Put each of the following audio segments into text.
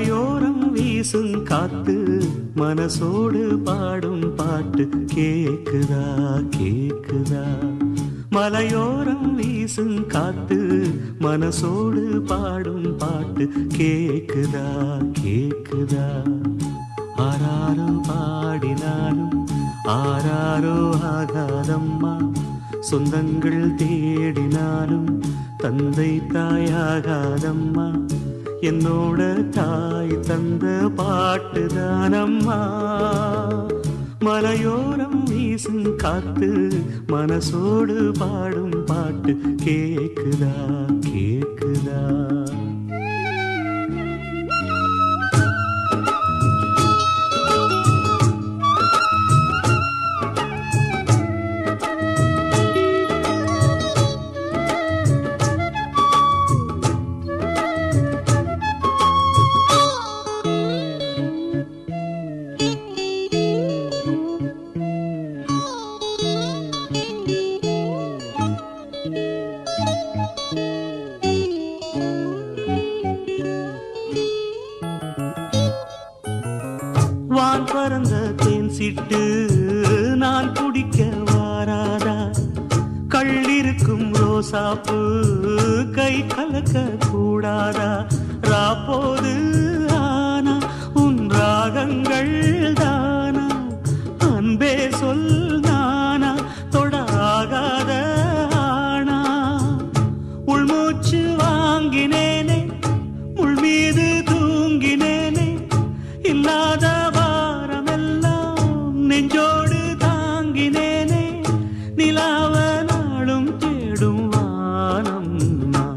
மலையோரம் வீசும் காத்து மனசோடு பாடும் பாட்டு கேக்குதா கேக்குதா மலையோரம் வீசும் காத்து மனசோடு பாடும் பாட்டு கேக்குதா கேக்குதா ஆராரோ பாடினாலும் ஆராரோ ஆகாதம்மா சொந்தங்கள் தேடினாலும் தந்தை தாயாகாதம்மா என்னோட தாய் தந்த பாட்டுதானம்மா மலையோரம் வீசும் காத்து மனசோடு பாடும் பாட்டு கேக்குதா கேக்குதா வான் பறந்த தேன் சிட்டு நான் குடிக்க வாராதா கள்ளிருக்கும் ரோசாப்பு கை கலக்க கூடாதா ராப்போது ஆனா உன் ராகங்கள் தானா அன்பே சொல் நானா தொடாகாத ஆனா உள்மூச்சு வாங்கினேனே முள் மீது தூங்கினேனே இல்லாத வாரமெல்லாம் நெஞ்சோடு தாங்கினேனே நிலாவ நாளும் தேடும் வானம் நான்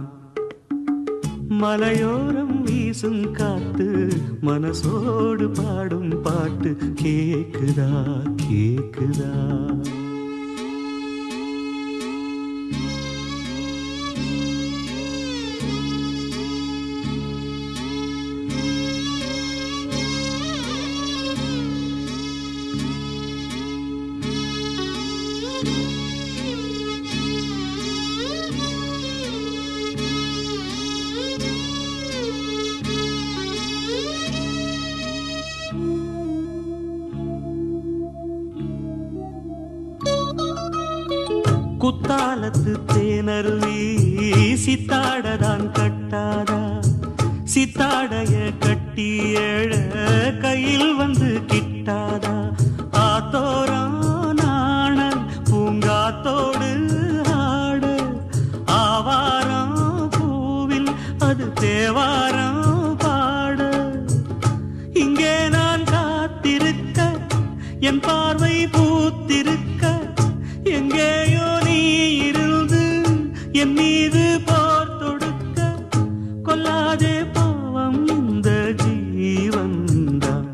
மலையோரம் வீசும் காத்து மனசோடு பாடும் பாட்டு கேக்குதா கேக்குதா குத்தாலத்து தேனருவி சித்தாடதான் கட்டாதா சித்தாடைய கட்டி எழ கையில் வந்து கிட்டாதா ஆத்தோரம் நாணல் பூங்காத்தோடு ஆட ஆவாரம் பூவில் அது தேவாரம் பாட இங்கே நான் காத்திருக்க என் பார்வை பூத்திருக்க எங்கேயோ நீ இருந்து என் மீது போர் தொடுக்க கொல்லாதே பாவம் இந்த ஜீவன்தான்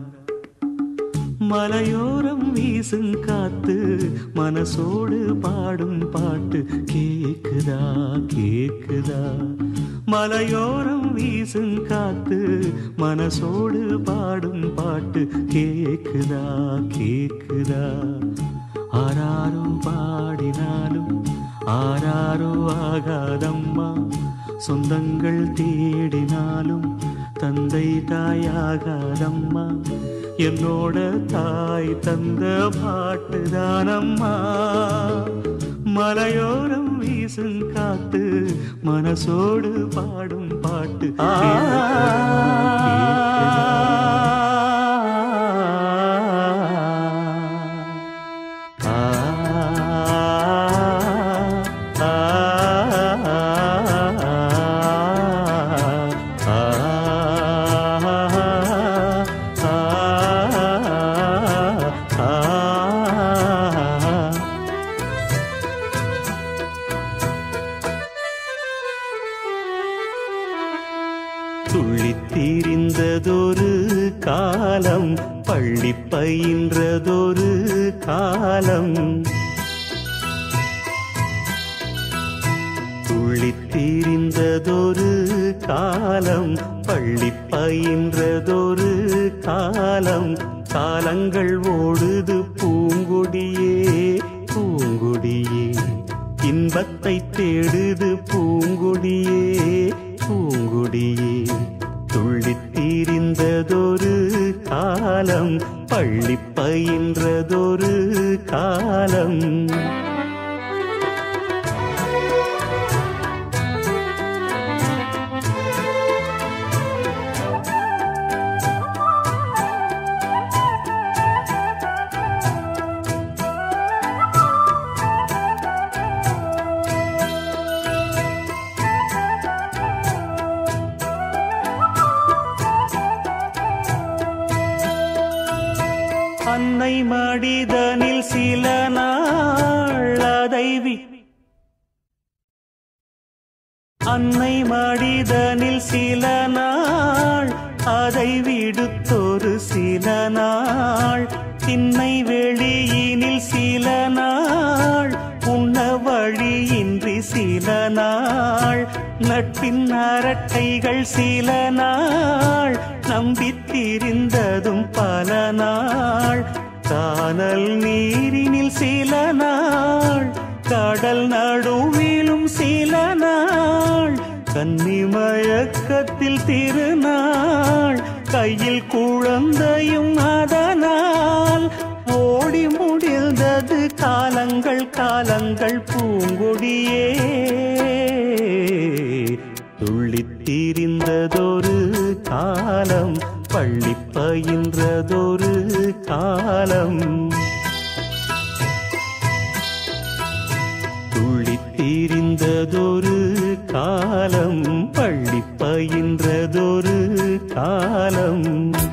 மலையோரம் வீசும் காத்து மனசோடு பாடும் பாட்டு கேக்குதா கேக்குதா மலையோரம் வீசும் காத்து மனசோடு பாடும் பாட்டு கேக்குதா கேக்குதா ஆராரோ பாடினாலும் ஆராரோ ஆகாதம்மா சொந்தங்கள் தேடினாலும் தந்தை தாயாகாதம்மா என்னோட தாய் தந்த பாட்டுதானம்மா மலையோரம் வீசும் காத்து மனசோடு பாடும் பாட்டு துள்ளித் திரிந்ததொரு காலம் பள்ளி பயின்றதொரு காலம் துள்ளித் திரிந்ததொரு காலம் பள்ளி பயின்றதொரு காலம் காலங்கள் ஓடுது பூங்குடியே பூங்குடியே இன்பத்தை தேடுது பூங்குடியே பூங்குடியே துள்ளித் திரிந்த பிரிந்ததொரு காலம் பள்ளி பயின்றதொரு காலம் அன்னை மடிதனில் சில நாள் அதை வி அன்னை மடிதனில் சில நாள் அதை விடுத்தொரு சில நாள் திண்ணை வெளியினில் சில நாள் உண்ண வழியின்றி சில நாள் நட்பின் அரட்டைகள் சில நாள் நம்பித்திருந்ததும் பல நாள் கானல் நீரினில் சில நாள் கடல் நடுவிலும் சில நாள் கன்னிமயக்கத்தில் திருநாள் கையில் குழந்தையும் அதனால் ஓடி முடிந்தது காலங்கள் காலங்கள் பூங்கொடியே துள்ளித்திரிந்ததொரு காலம் பள்ளி பயின்றதொரு காலம் துள்ளித்திரிந்ததொரு காலம் பள்ளி பயின்றதொரு காலம்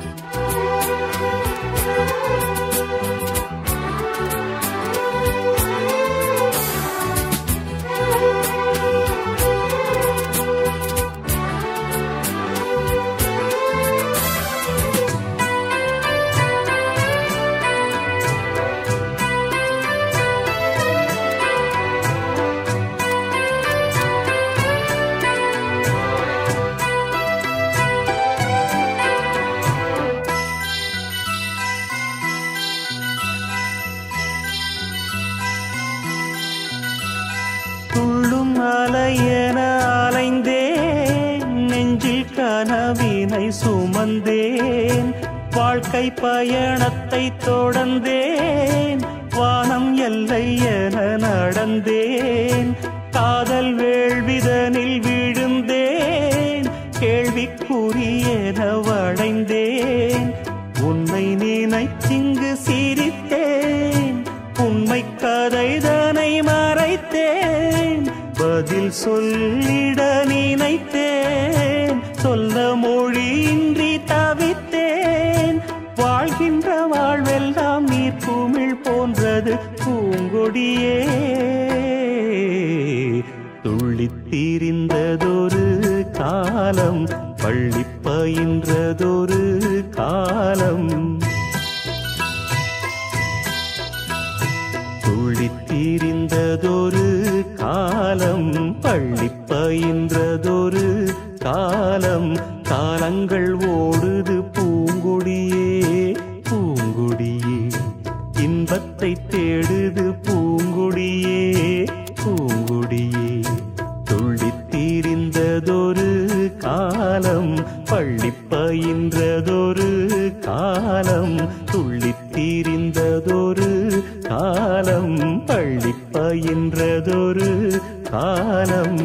துள்ளும் அலையென அலைந்தேன் நெஞ்சில் கனவினை சுமந்தேன் வாழ்க்கை பயணத்தை தொடர்ந்தேன் வானம் எல்லை என நடந்தேன் காதல் வேள்விதனில் விழுந்தேன் கேள்விக்குரியென வளைந்தேன் உன்னை நினைத்திங்கு சிரித்தேன் உண்மை கதைதனை மறைத்தேன் பதில் சொல்லிட நினைத்தேன் சொல்ல மொழியின்றி தவித்தேன் வாழ்கின்ற வாழ்வெல்லாம் நீர் குமிழ் போன்றது பூங்கொடியே துள்ளித்திரிந்ததொரு காலம் பள்ளி பயின்றதொரு காலம் துள்ளித்திரிந்ததொரு காலம் பள்ளி பயின்றதொரு காலம் காலங்கள் ஓடுது பூங்கொடியே பூங்கொடியே இன்பத்தை தேடுது பூங்கொடியே பூங்கொடியே துள்ளித்திரிந்ததொரு காலம் பள்ளி பயின்றதொரு காலம் துள்ளித்திரிந்ததொரு காலம் பள்ளி பயின்றதொரு காலம்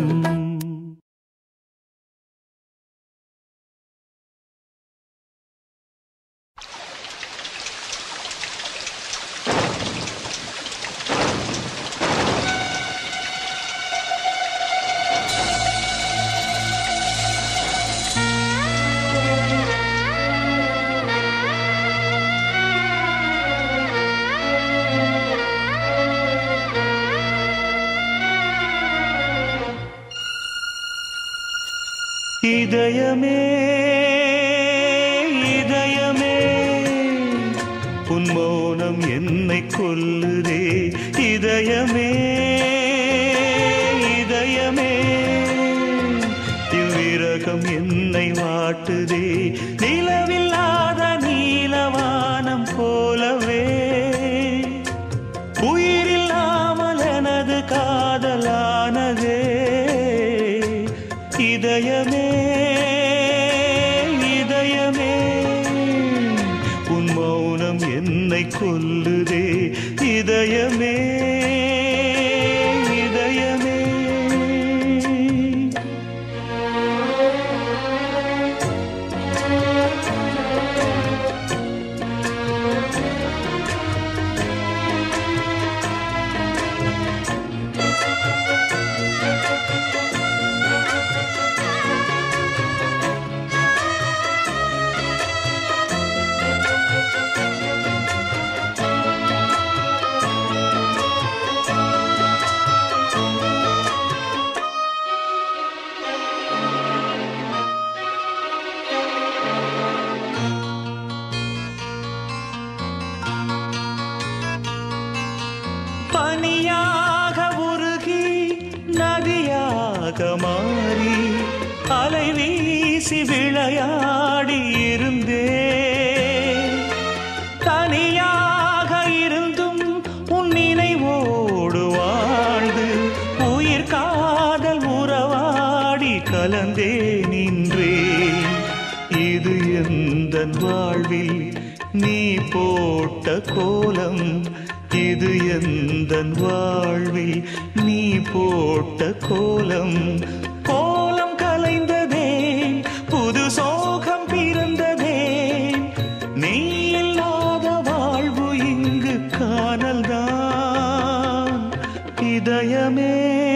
இதயமே இதயமே உன் மௌனம் என்னை கொல்லுதே இதயமே இதயமே இவ்விரகம் என்னை வாட்டுதே நிலவில்லாத நீலவானம் போலவே உயிரில்லாமல் எனது காதலானதே இதயமே இதயமே கொல்லுதே இதயமே இதயமே பனியாக உருகி நதியாக மாறி அலை வீசி விளையாடி இருந்தே தனியாக இருந்தும் உன் நினைவோடு வாழ்ந்து உயிர் காதல் உறவாடி கலந்தே நின்றேன் இது எந்த வாழ்வில் நீ போட்ட கோலம் இது எந்த வாழ்வில் நீ போட்ட கோலம் கோலம் கலைந்ததே புது சோகம் பிறந்ததே நீ இல்லாத வாழ்வு இங்கு காணல்தான் இதயமே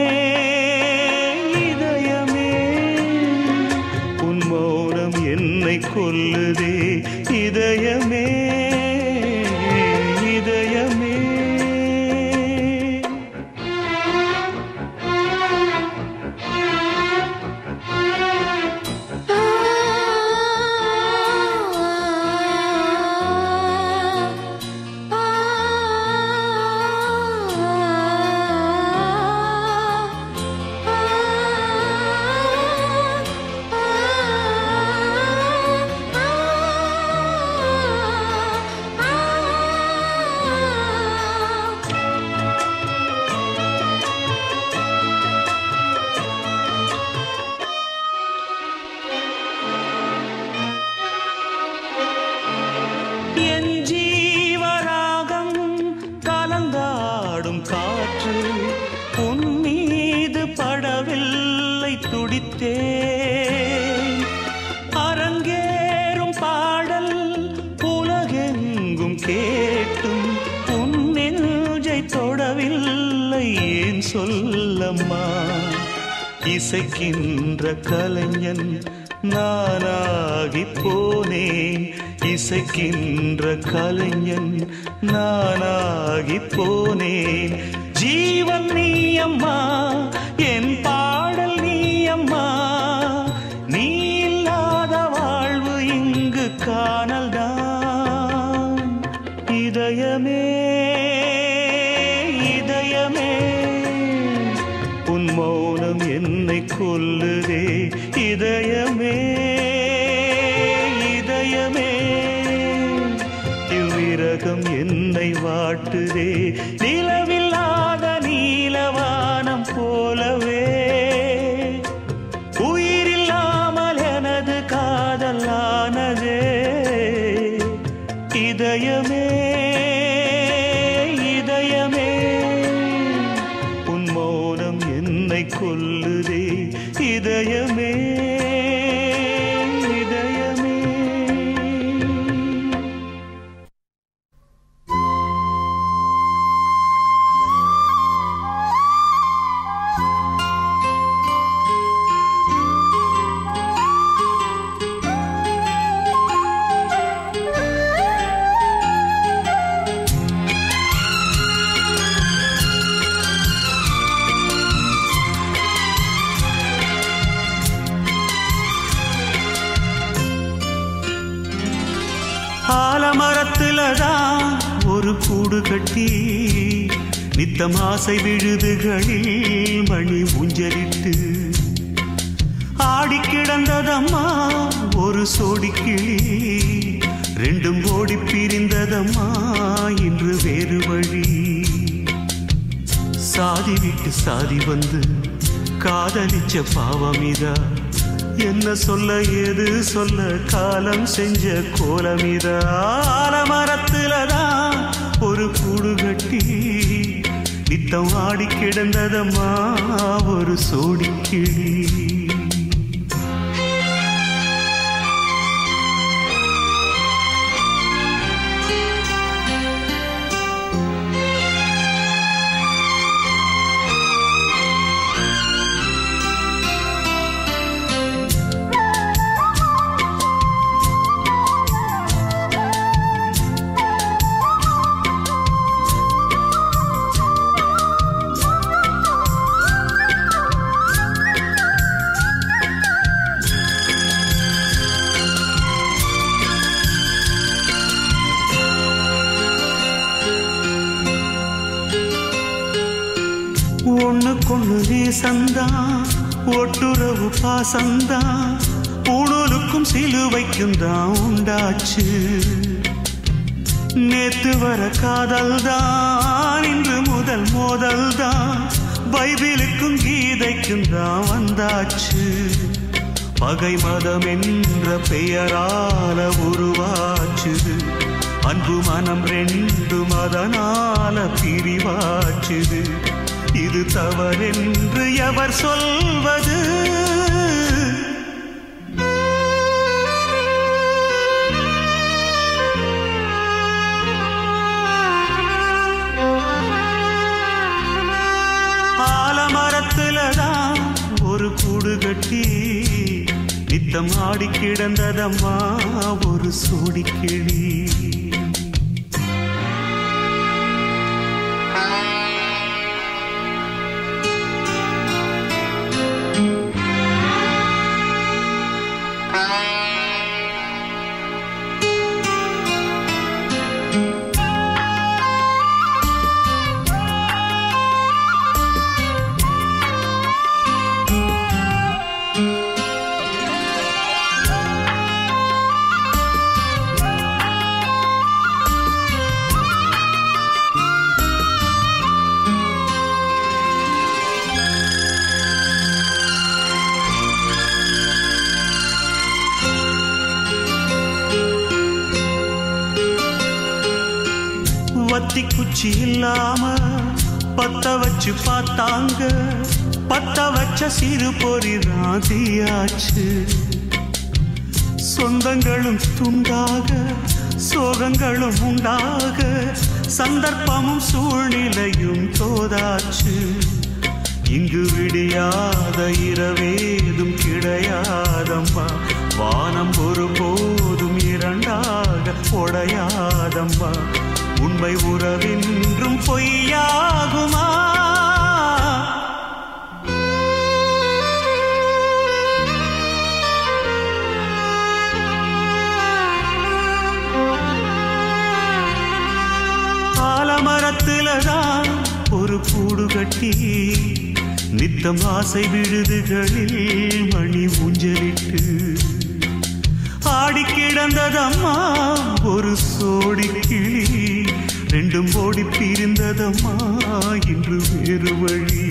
இதயமே உன் மௌனம் என்னை கொல்லுதே இதயமே இதயமே என் ஜீவராகம் கலந்தாடும் காற்று உன் மீது படவில்லை துடித்தே அரங்கேறும் பாடல் உலகெங்கும் கேட்டும் உன் நெஞ்சை தொடவில்லை ஏன் சொல்லம்மா இசைக்கின்ற கலைஞன் நானாகி போனேன் இசைக்கின்ற கலைஞன் நானாகி போனேன் ஜீவன் நீ அம்மா என் பாடல் நீ அம்மா நீ இல்லாத வாழ்வு இங்கு காணல்தான் இதயமே இதயமே உன் மௌனம் என்னை கொல்லுதே இதயமே இதயமே இவ்விரகம் என்னை வாட்டுதே நிலவில்லாத நீலவானம் போலவே உயிரில்லாமல் எனது காதலானதே இதயமே இதயமே உன் மௌனம் என்னை கொல்லுதே இதயமே இதயமே ஆலமரத்துல தான் ஒரு கூடு கட்டி நித்தம் ஆசை விழுதுகளில் மணி ஊஞ்சலிட்டு ஆடி கிடந்ததம்மா ஒரு சோடி கிளி ரெண்டும் ஓடி பிரிந்ததம்மா இன்று வேறு வழி சாதி விட்டு சாதி வந்து காதலிச்ச பாவமிதா என்ன சொல்ல ஏது சொல்ல காலம் செஞ்ச கோலமிதா ஆலமரத்துல தான் ஒரு கூடு கட்டி நித்தம் ஆடி கிடந்ததம்மா ஒரு சோடி கிளி ஒண்ணுக்கொண்ணு நேசந்தா ஒட்டுறவு பாசந்தா ஊழலுக்கும் சிலுவைக்கும் தான் உண்டாச்சு நேத்து வர காதல் தான் இன்று முதல் மோதல் தான் பைபிளுக்கும் கீதைக்கும் தான் வந்தாச்சு பகை மதம் என்ற பெயரால உருவாச்சு அன்பு மனம் ரெண்டும் அதனால பிரிவாச்சுது இது தவறென்று எவர் சொல்வது ஆலமரத்துலதான் ஒரு கூடு கட்டி நித்தம் ஆடி கிடந்ததம்மா ஒரு சோடி கிளி வத்தி குச்சி இல்லாம பத்த வச்சு பார்த்தாங்க பத்த வச்ச சிறு பொறி ராதியாச்சு சொந்தங்களும் துண்டாக சோகங்களும் உண்டாக சந்தர்ப்பமும் சூழ்நிலையும் தோதாச்சு இங்கு விடியாத இரவேதும் கிடையாதம்மா வானம் ஒருபோதும் இரண்டாக உடையாதம்மா உண்மை உறவென்றும் பொய்யாகுமா ஆலமரத்துலதான் ஒரு கூடு கட்டி நித்தம் ஆசை விழுதுகளில் மணி ஊஞ்சலிட்டு ஆடி கிடந்ததம்மா ஒரு சோடி கிளி ரெண்டும் ஓடி பிரிந்ததம்மா இன்று வேறு வழி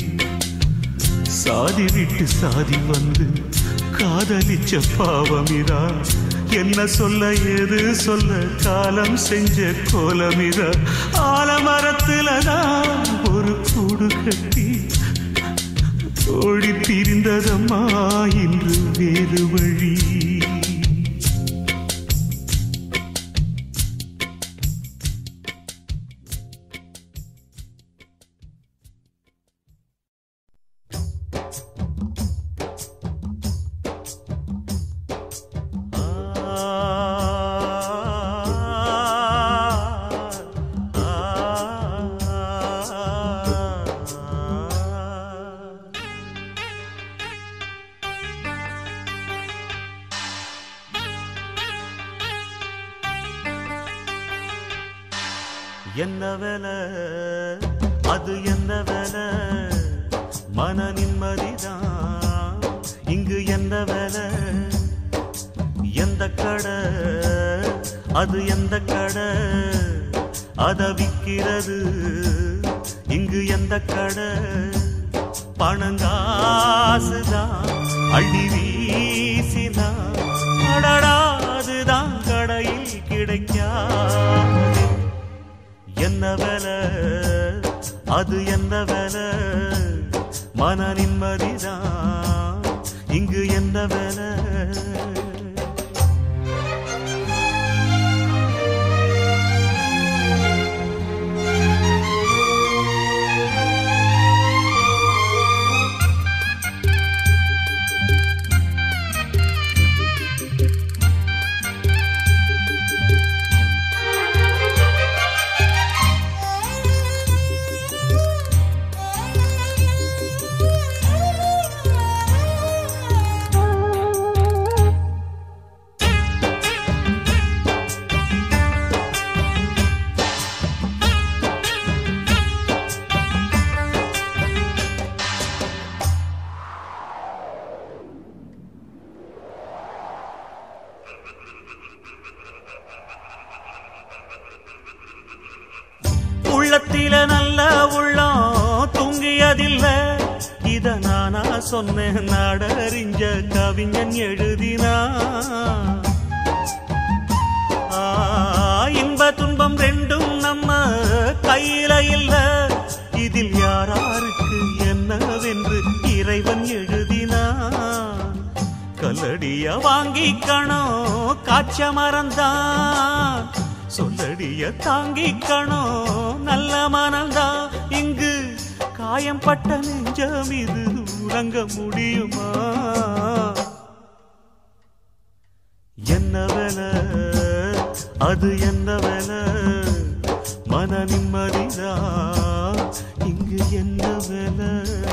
சாதி விட்டு சாதி வந்து காதலிச்ச பாவமிதா என்ன சொல்ல ஏது சொல்ல காலம் செஞ்ச கோலமிதா ஆலமரத்துலதான் ஒரு கூடு கட்டி ஓடி பிரிந்ததம்மா இன்று வேறு வழி என்ன வேலை அது என்ன வேலை மன நிம்மதிதான் இங்கு என்ன வேலை எந்த கடை அது எந்த கடை அத விக்கிறது இங்கு எந்த கடை பணங்காசுதான் அள்ளி வீசினா அடடா அதுதான் கடையில் கிடைக்காது அது என்ன வேலை மன நிம்மதிதான் இங்கு என்ன வேலை உள்ளத்தில நல்ல உள்ளம் தூங்கியதில்ல இத நானா சொன்னேன் நாடறிஞ்ச கவிஞன் எழுதினா ஆ, இன்ப துன்பம் ரெண்டும் நம்ம கையில இல்ல இதில் யாராருக்கு என்னவென்று இறைவன் எழுதினான் கல்லடிய வாங்கிக்கணும் காய்ச்ச மறந்தான் சொல்லடிய தாங்கிக்கணும் நல்ல மனம்தான் இங்கு காயம் பட்ட நெஞ்சம் இது உறங்க முடியுமா என்ன வேலை அது என்ன வேலை மன நிம்மதிதா இங்கு என்ன வேலை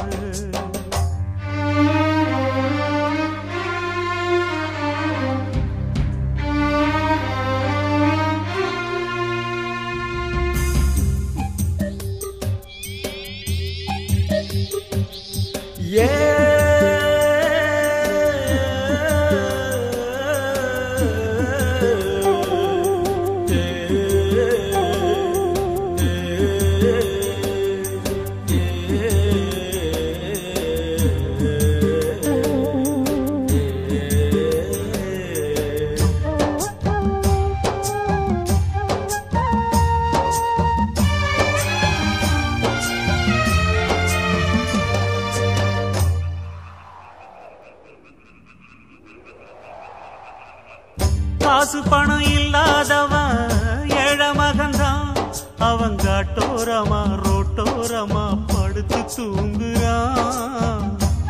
காசு பணம் இல்லாதவன் ஏழை மகன்தான் அவன் காட்டோரமா ரோட்டோரமா படுத்து தூங்குறான்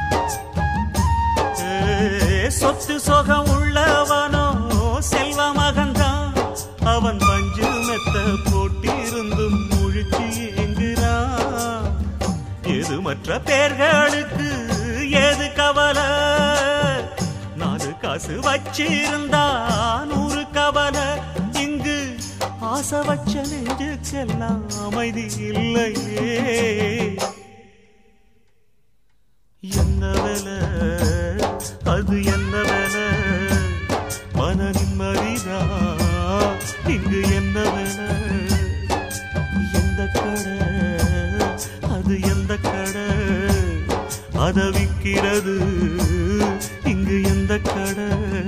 ஏ, சொத்து சொகம் உள்ளவனோ செல்வ மகன்தான் அவன் பஞ்சு மெத்த போட்டிருந்தும் முழிச்சு ஏங்குறான் எது மற்ற பேர்களுக்கு ஏது கவலை நாலு காசு வச்சிருந்தா நூறு கவலை இங்கு ஆசை வச்ச நெஞ்சுக்கெல்லாம் அமைதி இல்லையே என்ன வேலை அது என்ன வேலை மன நிம்மதிதா இங்கு என்ன வேலை எந்த கடை அது எந்த கடை அத விக்கிறது இங்கு எந்த கடை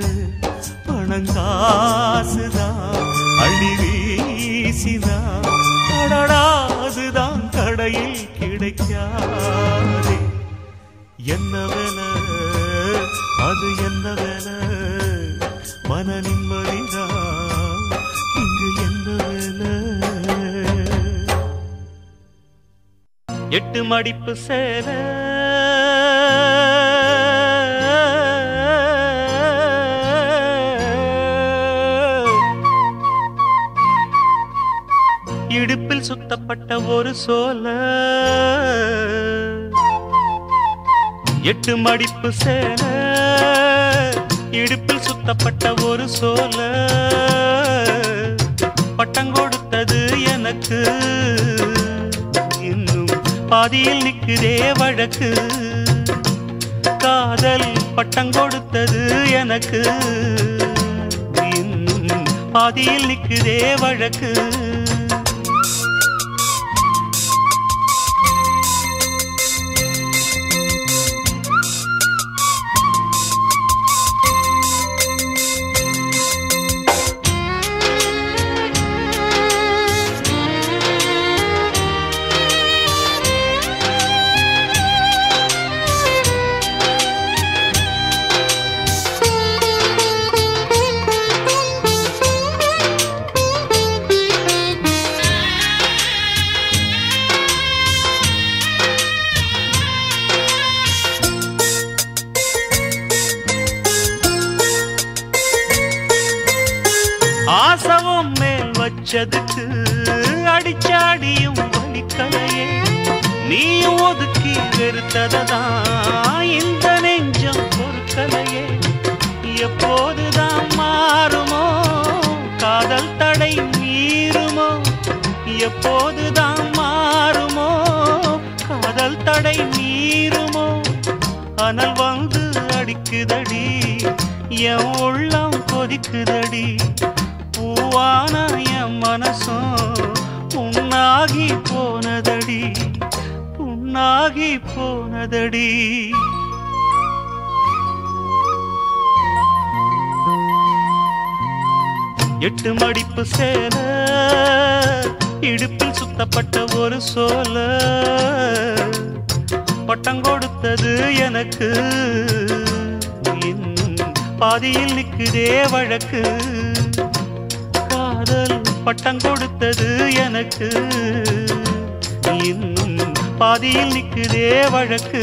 பணங்காசுதான் அள்ளி வீசினா அடடா அதுதான் கடையில் கிடைக்காதே என்ன வேலை அது என்ன வேலை மன நிம்மதிதான் இங்கு என்ன வேலை எட்டு மடிப்பு சேல இடுப்பில் சுத்தப்பட்ட ஒரு சோல எட்டு மடிப்பு சேல இடுப்பில் சுத்தப்பட்ட ஒரு சோல பட்டம் கொடுத்தது எனக்கு இன்னும் பாதியில் நிக்குதே வழக்கு காதல் பட்டம் கொடுத்தது எனக்கு இன்னும் பாதியில் நிக்குதே வழக்கு ஆசவம் மேல் வச்சதுக்கு அடிச்சாடியும் வலிக்கலையே நீயும் ஒதுக்கி வெறுத்ததான் இந்த நெஞ்சம் பொறுக்கலையே எப்போதுதான் மாறுமோ காதல் தடை மீறுமோ எப்போதுதான் மாறுமோ காதல் தடை மீறுமோ அனல் வந்து அடிக்குதடி என் உள்ளம் கொதிக்குதடி பூவான என் மனசும் புண்ணாகி போனதடி புண்ணாகி போனதடி எட்டு மடிப்பு சேல இடுப்பில் சுத்தப்பட்ட ஒரு சோல பட்டம் கொடுத்தது எனக்கு இன்னும் பாதியில் நிக்குதே வழக்கு காதல் பட்டம் கொடுத்தது எனக்கு இன்னும் பாதியில் நிக்குதே வழக்கு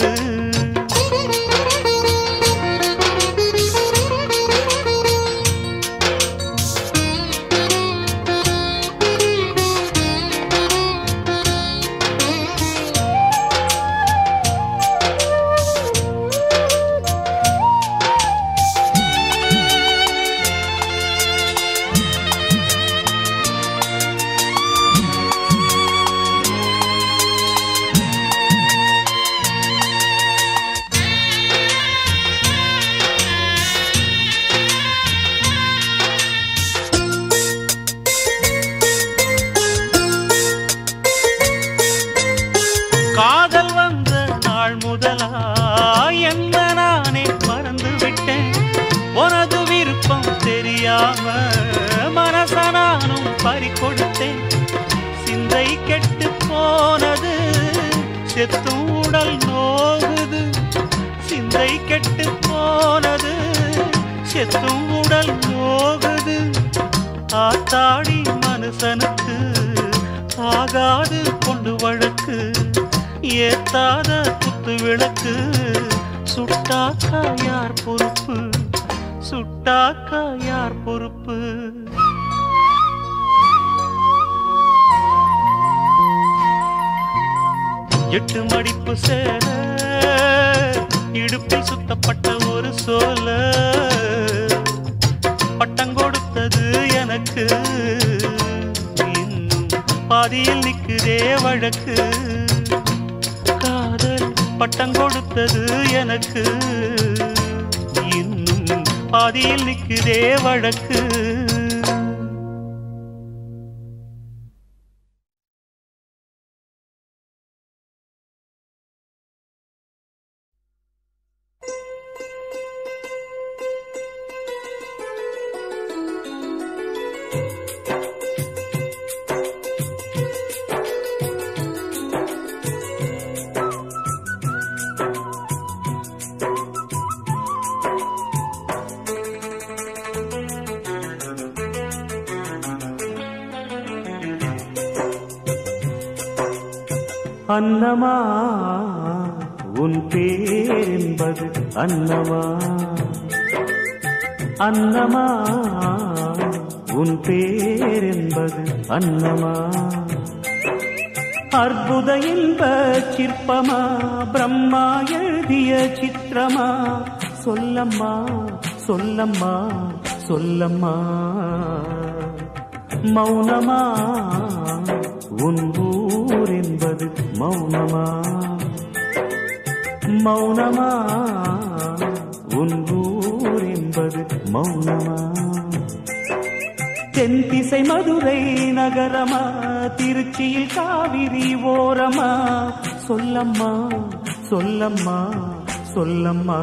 காதல் வந்த நாள் முதலா என்ன நானே மறந்து விட்டேன் உனது விருப்பம் தெரியாம மனச நானும் பறி கொடுத்தேன் சிந்தை கெட்டு போனது செத்தும் உடல் நோகுது சிந்தை கெட்டு போனது செத்தும் உடல் நோகுது ஆத்தாடி மனுஷனுக்கு ஆகாது கொண்டு வழக்கு ஏத்தாத குத்து விளக்கு சுட்டாக்கா யார் பொறுப்பு சுட்டாக்கா யார் பொறுப்பு எட்டு மடிப்பு சேல இடுப்பில் சுத்தப்பட்ட ஒரு சோல பட்டம் கொடுத்தது எனக்கு இன்னும் பாதியில் நிக்குதே வழக்கு காதல் பட்டம் கொடுத்தது எனக்கு இன்னும் பாதியில் நிக்குதே வழக்கு அன்னமா உன் பேர் என்பது அன்னமா அன்னமா உன் பேர் என்பது அன்னமா அற்புத இன்ப சிற்பமா பிரம்மா எழுதிய சித்திரமா சொல்லம்மா சொல்லம்மா சொல்லம்மா மௌனமா உன் ஊர் என்பது மௌனமா மௌனமா உன் ஊர் என்பது மௌனமா தென் திசை மதுரை நகரமா திருச்சியில் காவிரி ஓரமா சொல்லம்மா சொல்லம்மா சொல்லம்மா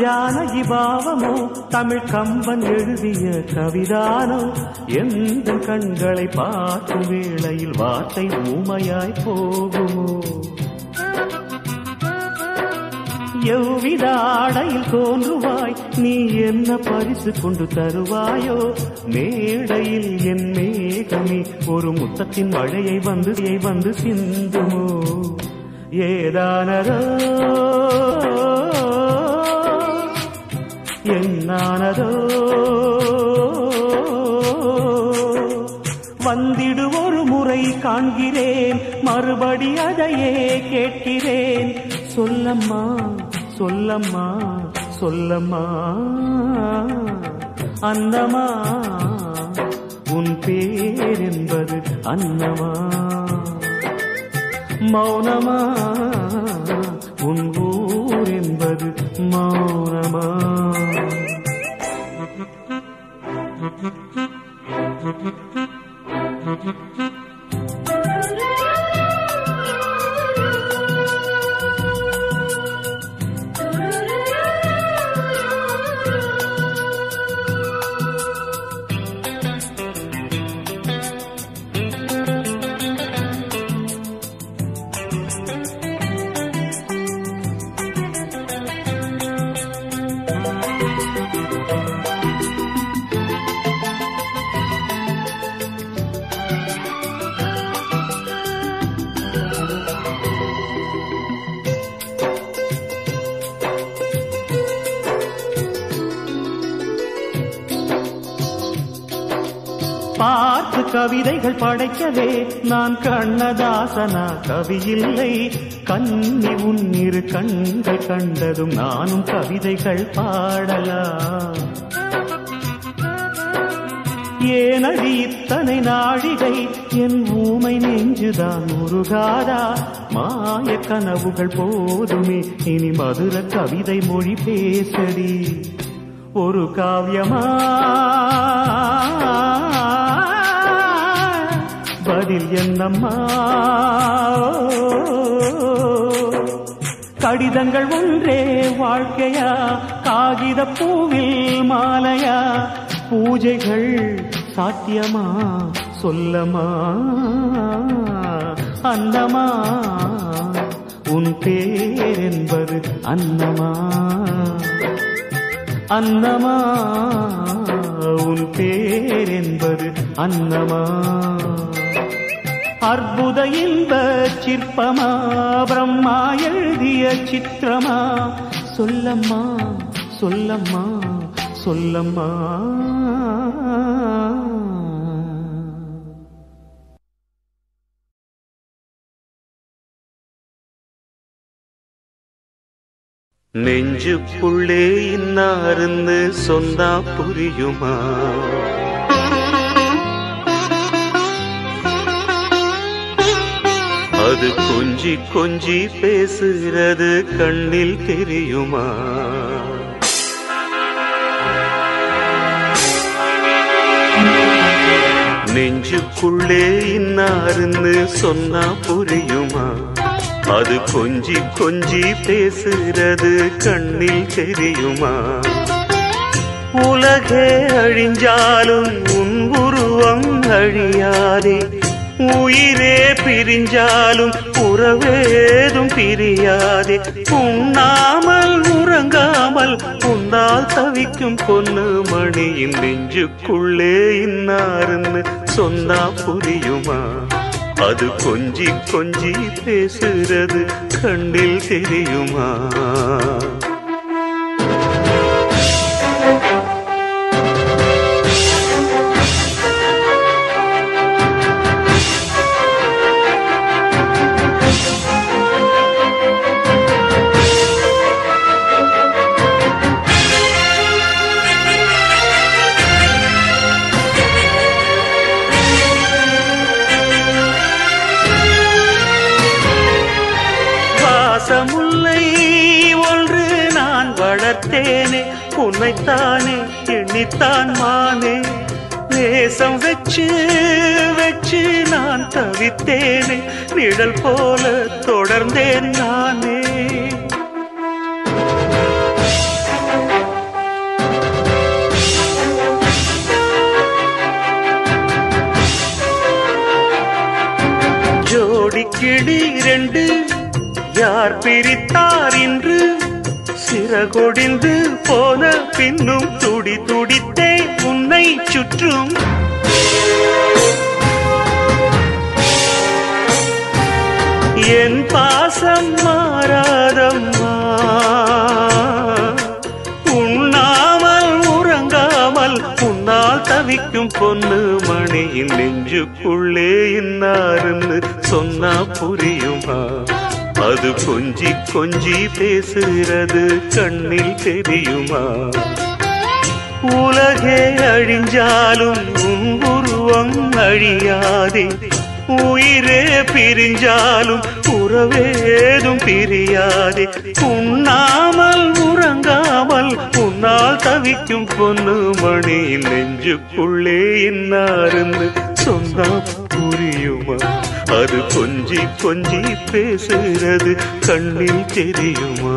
ஜானகி பாவமோ தமிழ் கம்பன் எழுதிய கவிதானோ எந்த கண்களை பார்க்கும் வேளையில் வார்த்தை ஊமையாய் போகுமோ எவ்வித ஆடையில் தோன்றுவாய் நீ என்ன பரிசு கொண்டு தருவாயோ மேடையில் என் மேகமே ஒரு முத்தத்தின் மழையை வந்து வந்து சிந்துமோ ஏதானதோ என்னானதோ வந்திடு ஒரு முறை காண்கிறேன் மறுபடி அதையே கேட்கிறேன் சொல்லம்மா சொல்லம்மா சொல்லம்மா அன்னமா உன் பேர் என்பது அன்னமா மௌனமா உன் ஊர் என்பது மௌனமா பார்த்து கவிதைகள் படைக்கவே நான் கண்ணதாசனா கவியில்லை கண்ணி உன்னிரு கண்கள் கண்டதும் நானும் கவிதைகள் பாடலாம் ஏனடி இத்தனை நாழிகை என் ஊமை நெஞ்சுதான் உருகாதா மாய கனவுகள் போதுமே இனி மதுர கவிதை மொழி பேசடி ஒரு காவியமா பதில் என்னம்மா கடிதங்கள் ஒன்றே வாழ்க்கையா காகித பூவில் மாலையா பூஜைகள் சாத்தியமா சொல்லமா அன்னமா உன் பேர் என்பது அன்னமா அன்னமா உன் பேர் என்பது அன்னமா அற்புத இன்ப சிற்பமா பிரம்மா எழுதிய சித்திரமா சொல்லம்மா சொல்லம்மா சொல்லம்மா நெஞ்சுக்குள்ளே இன்னாருன்னு சொன்னா புரியுமா அது கொஞ்சி கொஞ்சி பேசுகிறது கண்ணில் தெரியுமா நெஞ்சுக்குள்ளே இன்னாருன்னு சொன்னா புரியுமா அது கொஞ்சி கொஞ்சி பேசுகிறது கண்ணில் தெரியுமா உலகே அழிஞ்சாலும் உன் உருவம் அழியாதே உயிரே பிரிஞ்சாலும் உறவேதும் பிரியாதே உண்ணாமல் உறங்காமல் உன்னால் தவிக்கும் பொண்ணு மணியின் நெஞ்சுக்குள்ளே இன்னாருன்னு சொன்னா புரியுமா அது கொஞ்சி கொஞ்சி பேசுறது கண்ணில் தெரியுமா வாசமுல்லை ஒன்று நான் வளர்த்தேனே உன்னைத்தானே எண்ணித்தான் மானே நேசம் வச்சு வச்சு நான் தவித்தேனே நிழல் போல யார் பிரித்தார் இன்று சிறகொடிந்து போன பின்னும் துடி துடித்தே உன்னை சுற்றும் என் பாசம் மாறாதம்மா உண்ணாமல் உறங்காமல் உன்னால் தவிக்கும் பொண்ணு மணியின் நெஞ்சுக்குள்ளே இன்னாருன்னு சொன்னா புரியுமா அது கொஞ்சி கொஞ்சி பேசுகிறது கண்ணில் தெரியுமா உலகே அழிஞ்சாலும் உன் உருவம் அழியாதே உயிரே பிரிஞ்சாலும் உறவேதும் பிரியாதே உண்ணாமல் உறங்காமல் உன்னால் தவிக்கும் பொண்ணு மணியின் நெஞ்சுக்குள்ளே இன்னாருந்து சொன்னா புரியுமா அது கொஞ்சி கொஞ்சி பேசுகிறது கண்ணில் தெரியுமா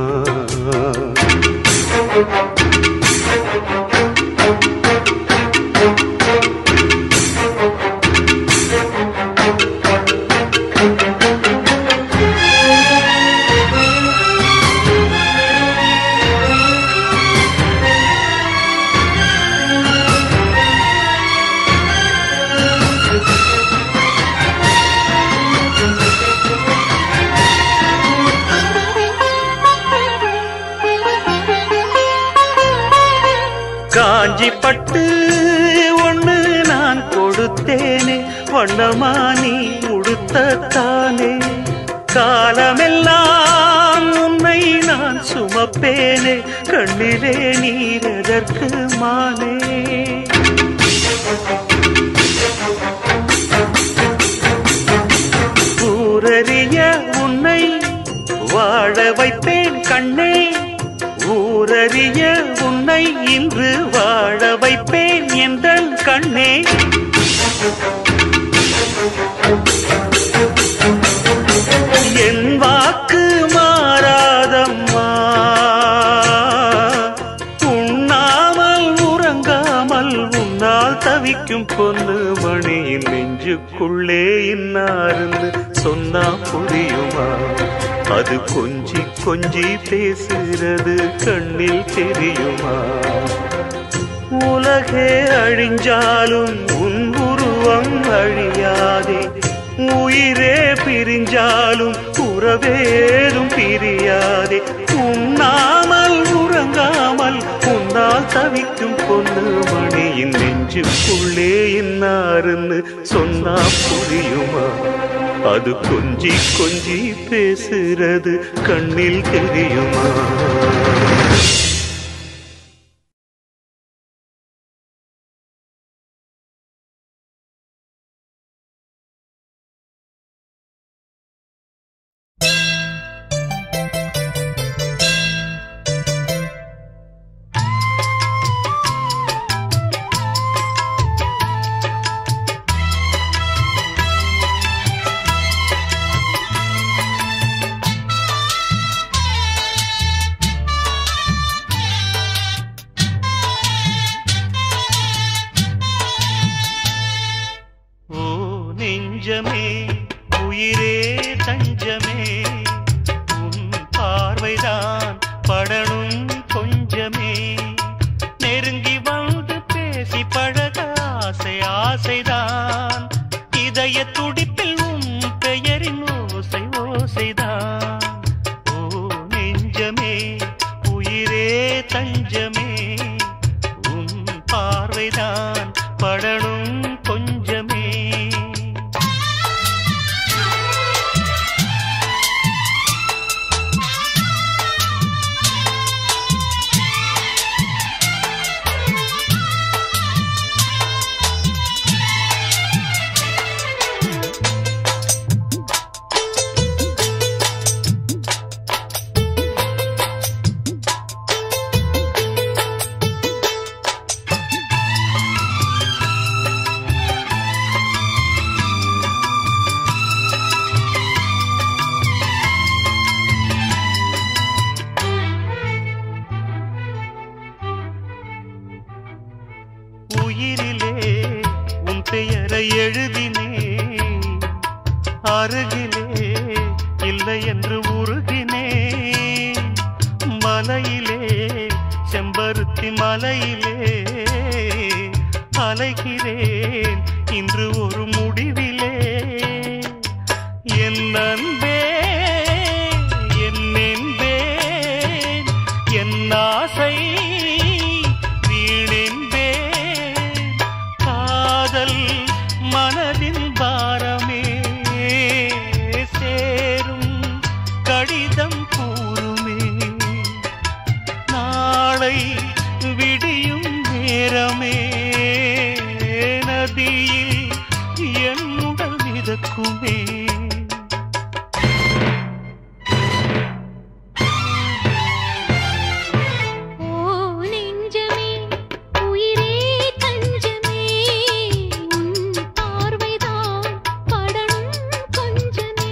காஞ்சி பட்டு ஒண்ணு நான் கொடுத்தேனே வண்ணமா நீ உடுத்தத்தானே காலமெல்லாம் உன்னை நான் சுமப்பேனே கண்ணிலே நீர் எதற்கு மானே ஊரறிய உன்னை வாழ வைப்பேன் கண்ணே ஊரறிய உன்னை இன்று வாழ வைப்பேன் எந்தன் கண்ணே என் வாக்கு மாறாதம்மா உண்ணாமல் உறங்காமல் உன்னால் தவிக்கும் பொண்ணு மணியின் நெஞ்சுக்குள்ளே இன்னாருந்து சொன்னா புரியுமா அது கொஞ்சி கொஞ்சி பேசுகிறது கண்ணில் தெரியுமா உலகே அழிஞ்சாலும் உன் உருவம் அழியாதே உயிரே பிரிஞ்சாலும் உறவேதும் பிரியாதே உண்ணாமல் உறங்காமல் உன்னால் தவிக்கும் பொண்ணு மணியின் நெஞ்சுக்குள்ளே இன்னாருன்னு சொன்னா புரியுமா அது கொஞ்சி கொஞ்சி பேசுறது கண்ணில் தெரியுமா ஓ நெஞ்சமே உயிரே தஞ்சமே உன் பார்வைதான் படணும் கொஞ்சமே நெருங்கி வந்து பேசி பழக ஆசை ஆசைதான் இதய துடிப்பில் உன் பெயரின் ஓசை ஓசைதான் ஓ நெஞ்சமே உயிரே தஞ்சமே உன் பார்வைதான் படணும் கொஞ்சமே உயிரிலே உன் பெயரை எழுதினே அருகிலே இல்லை என்று உருகினே உச்சி மலையிலே அலைகிறேன் இன்று ஒரு முடிவிலே என் அன்பே என் என்பேன் என் ஆசை வீணென்பேன் காதல் மனதின் பாரமே சேரும் கடிதம் கூறுமே நாளை விடியும் நேரமே நதியில் என் உடல் மிதக்குமே ஓ நெஞ்சமே உயிரே தஞ்சமே உன் பார்வைதான் படணும் கொஞ்சமே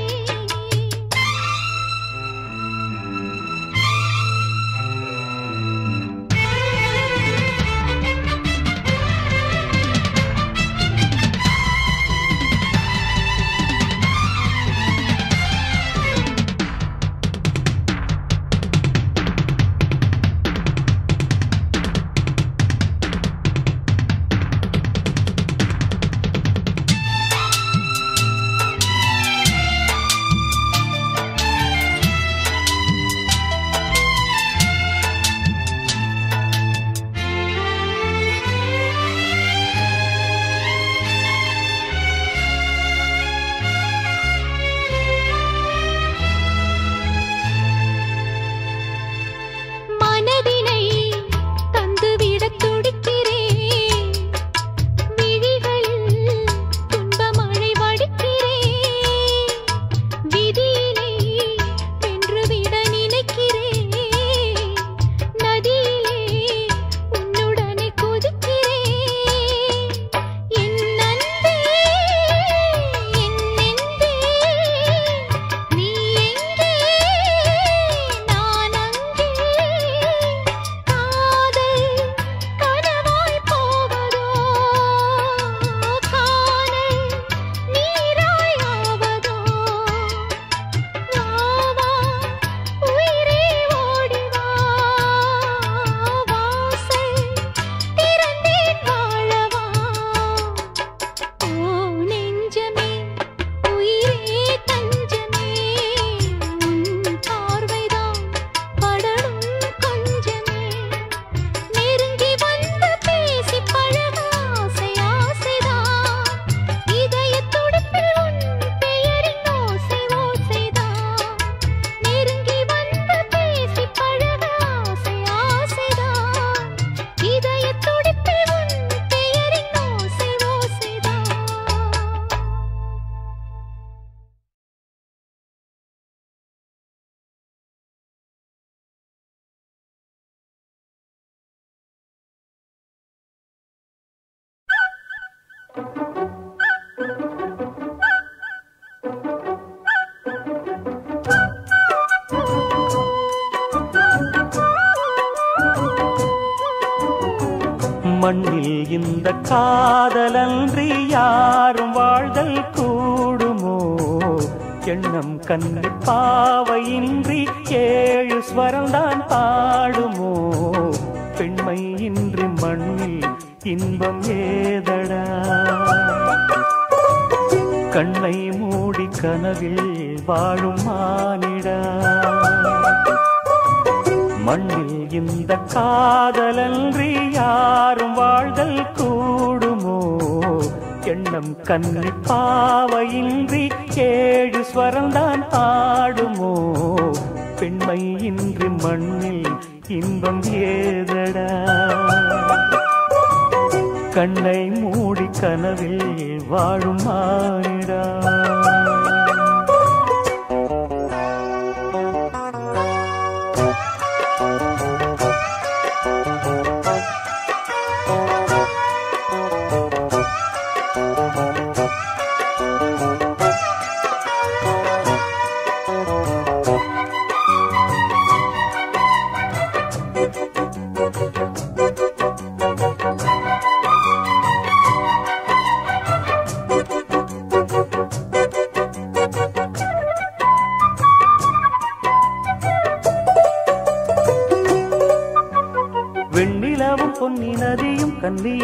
மனதினை தந்துவிடத் துடிக்கிறேன் விழிகளில் துன்பமழை வடிக்கிறேன் விதியினை வென்றுவிட நினைக்கிறேன் நதியிலே உன்னுடனே குதிக்கிறேன் என் அன்பே என் நெஞ்சே நீ எங்கே நான் அங்கே காதல் கனவாய் போவதோ காணல் நீராய் ஆவதோ வாவா உயிரே ஓடிவா வாசல் திறந்தேன் வாழவா ஓ நெஞ்சமே உயிரே தஞ்சமே உன் பார்வைதான் படணும் கொஞ்சமே நெருங்கி வந்து பேசி பழக ஆசை ஆசைதான் இதயத் துடிப்பில் உன் பெயரின் ஓசை ஓசைதான் நெருங்கி வந்து பேசி பழக ஆசை ஆசைதான் இதயத் துடிப்பில் உன் பெயரின் ஓசை ஓசைதான் மண்ணில் இந்த காதலன்றி யாரும் வாழ்தல் கூடுமோ எண்ணம் கண்ணு பாவையின்றி ஏழு ஸ்வரம்தான் பாடுமோ பெண்மை இன்றி மண்ணில் இன்பம் ஏதடா கண்ணை மூடி கனவில் வாழும் மானிடா மண்ணில் இந்த காதலன்றி யாரும் வாழ்தல் கூடுமோ எண்ணம் கண்ணி பாவையின்றி ஏழு ஸ்வரம்தான் ஆடுமோ பெண்மை இன்றி மண்ணில் இன்பம் ஏதடா கண்ணை மூடி கனவில் வாழும் மானிடா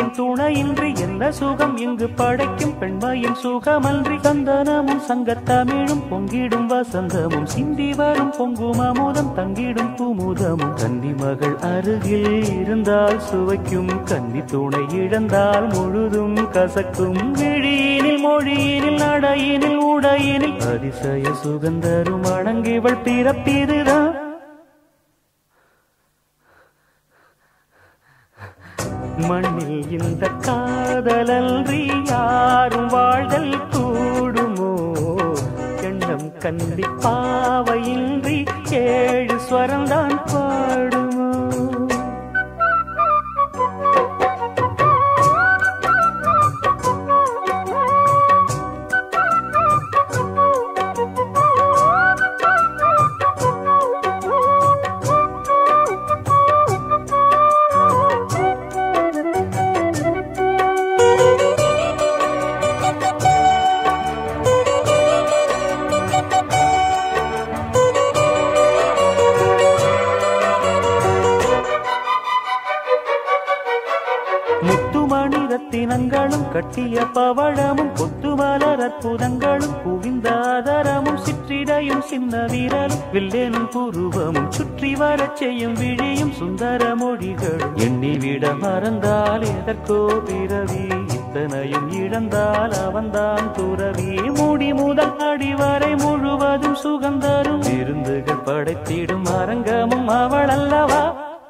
பெண்மையின் துணையின்றி என்ன சுகம் இங்கு படைக்கும் பெண்மையின் சுகமன்றி சந்தனமும் சங்கத்தமிழும் பொங்கிடும் வசந்தமும் சிந்தி வரும் பொங்கும் அமுதம் தங்கிடும் குமுதமும் கன்னி மகள் அருகில் இருந்தால் சுவைக்கும் கன்னி துணை இழந்தால் முழுதும் கசக்கும் விழியினில் மொழியினில் நடையினில் உடையினில் அதிசய சுகந்தரும் அடங்கிவள் பிறப்பிதுதான் மண்ணில் இந்த காதலன்றி யாரும் வாழ்தல் கூடுமோ எண்ணம் கண்டி பாவையின்றி ஏழு ஸ்வரம்தான் பாடுமோ முத்துமணி ரத்தினங்களும் கட்டிய பவழமும் கொத்துமலர் அற்புதங்களும் குவிந்தாதரமும் சிற்றிடையும் சின்ன வீரலும் வில்லேனும் புருவமும் சுற்றி வரச் செய்யும் விழியும் சுந்தர மொழிகளும் எண்ணிவிட மறந்தால் எதற்கோ பிறவி இத்தனையும் இழந்தால் அவன்தான் துறவி மூடி முதல் அடி வரை முழுவதும் சுகந்தரும் விருந்துகள் படைத்திடும் அரங்கமும் அவள் அல்லவா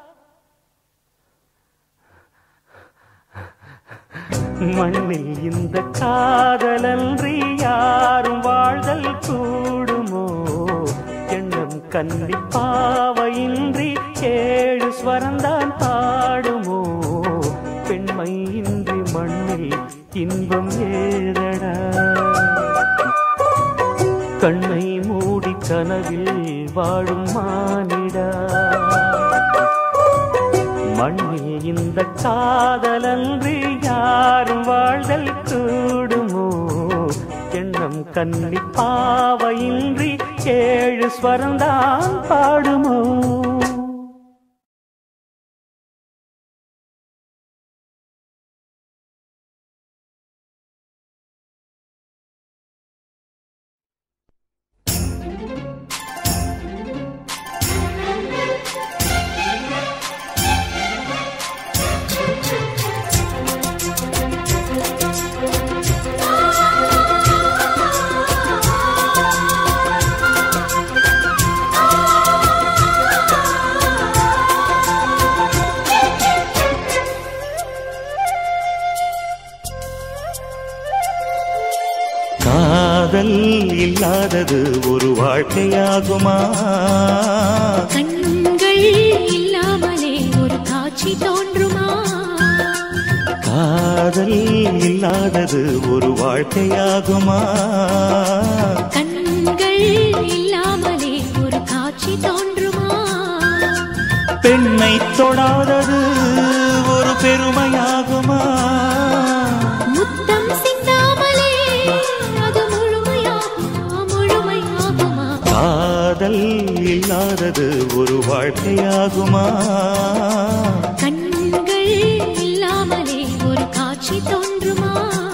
மண்ணில் இந்த காதலன்றி யாரும் வாழ்தல் கூடுமோ எண்ணம் கண்டி பாவையின்றி ஏழு ஸ்வரந்தான் பாடுமோ பெண்மை இன்றி மண்ணில் இன்பம் ஏதடா கண்ணை மூடி கனவில் வாழும் மானிடா மண்ணில் இந்த காதலன்றி யாரும் வாழ்தல் கூடுமோ எண்ணம் கண்ணி பாவையின்றி ஏழு ஸ்வரம்தான் பாடுமோ காதல் இல்லாதது ஒரு வாழ்க்கையாகுமா கண்கள் இல்லாமலே ஒரு காட்சி தோன்றுமா காதல் இல்லாதது ஒரு வாழ்க்கையாகுமா கண்கள் இல்லாமலே ஒரு காட்சி தோன்றுமா பெண்ணை தொடாதது ஒரு பெருமையாகுமா முத்தம் சிந்தாமலே அது முழுமையாகுமா முழுமையாகுமா காதல் இல்லாதது ஒரு வாழ்க்கையாகுமா கண்கள் இல்லாமலே ஒரு காட்சி தோன்றுமா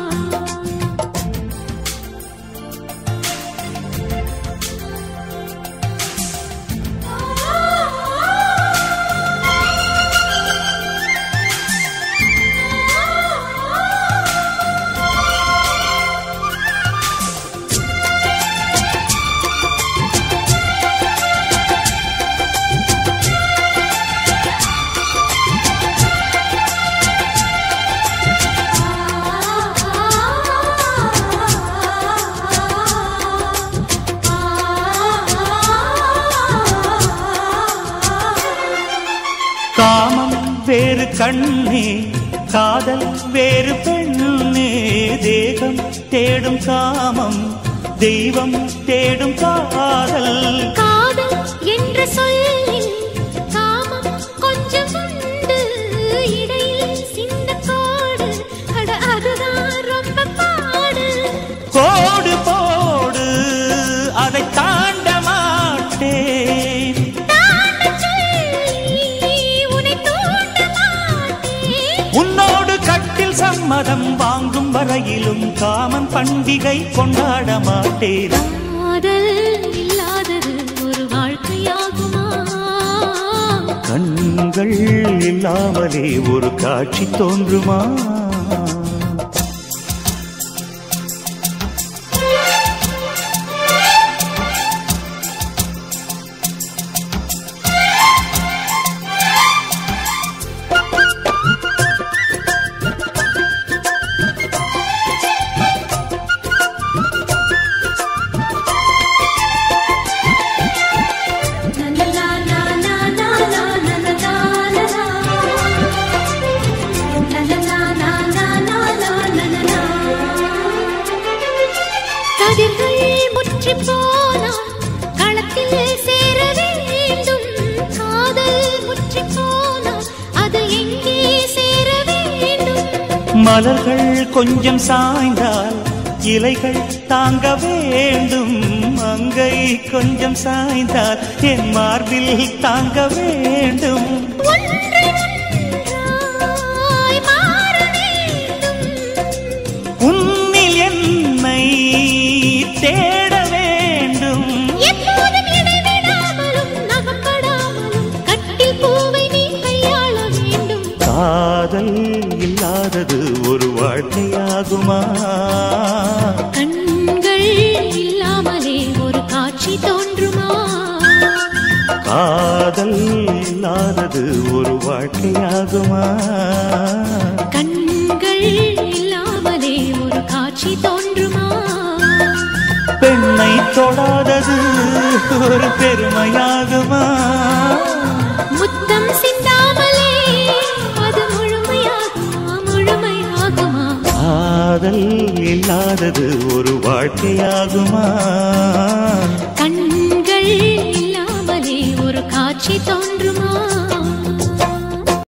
காமம் வேறு கண்ணே காதல் வேறு பெண்ணே தேகம் தேடும் காமம் தெய்வம் தேடும் காதல் காதல் என்ற சொல்லில் காமம் கொஞ்சம் உண்டு இடையில் சிந்த கோடு அட அதுதான் ரொம்ப பாடு கோடு போடு அதை தாண்ட மாட்டேன் தாண்டச் சொல்லி உன்னை தூண்ட மாட்டேன் உன்னோடு கட்டி சம்மதம் வாங்கும் வரையிலும் காமன் பண்டிகை கொண்டாட மாட்டேன் காதல் இல்லாதது ஒரு வாழ்க்கையாகுமா கண்கள் இல்லாமலே ஒரு காட்சி தோன்றுமா கதிர்கள் முற்றி போனால் களத்தில் சேர வேண்டும் காதல் முற்றி போனால் அது எங்கே சேர வேண்டும் மலர்கள் கொஞ்சம் சாய்ந்தால் இலைகள் தாங்க வேண்டும் மங்கை கொஞ்சம் சாய்ந்தால் என் மார்பில் தாங்க வேண்டும் ஒன்றை ஒன்றாய் மாற வேண்டும் உன்னில் என்னை தேட வேண்டும் எப்போதும் இடைவிடாமலும் நகப்படாமலும் கட்டில் பூவை நீ கையாள வேண்டும் காதல் இல்லாதது ஒரு வாழ்க்கையாகுமா கண்கள் இல்லாமலே ஒரு காட்சி தோன்றுமா காதல் இல்லாதது ஒரு வாழ்க்கையாகுமா கண்கள் இல்லாமலே ஒரு காட்சி தோன்றுமா பெண்ணை தொடாதது ஒரு பெருமையாகுமா முத்தம் சிந்தாமலே அது முழுமையாகுமா முழுமையாகுமா காதல் இல்லாதது ஒரு வாழ்க்கையாகுமா கண்கள் இல்லாமலே ஒரு காட்சி தோன்றுமா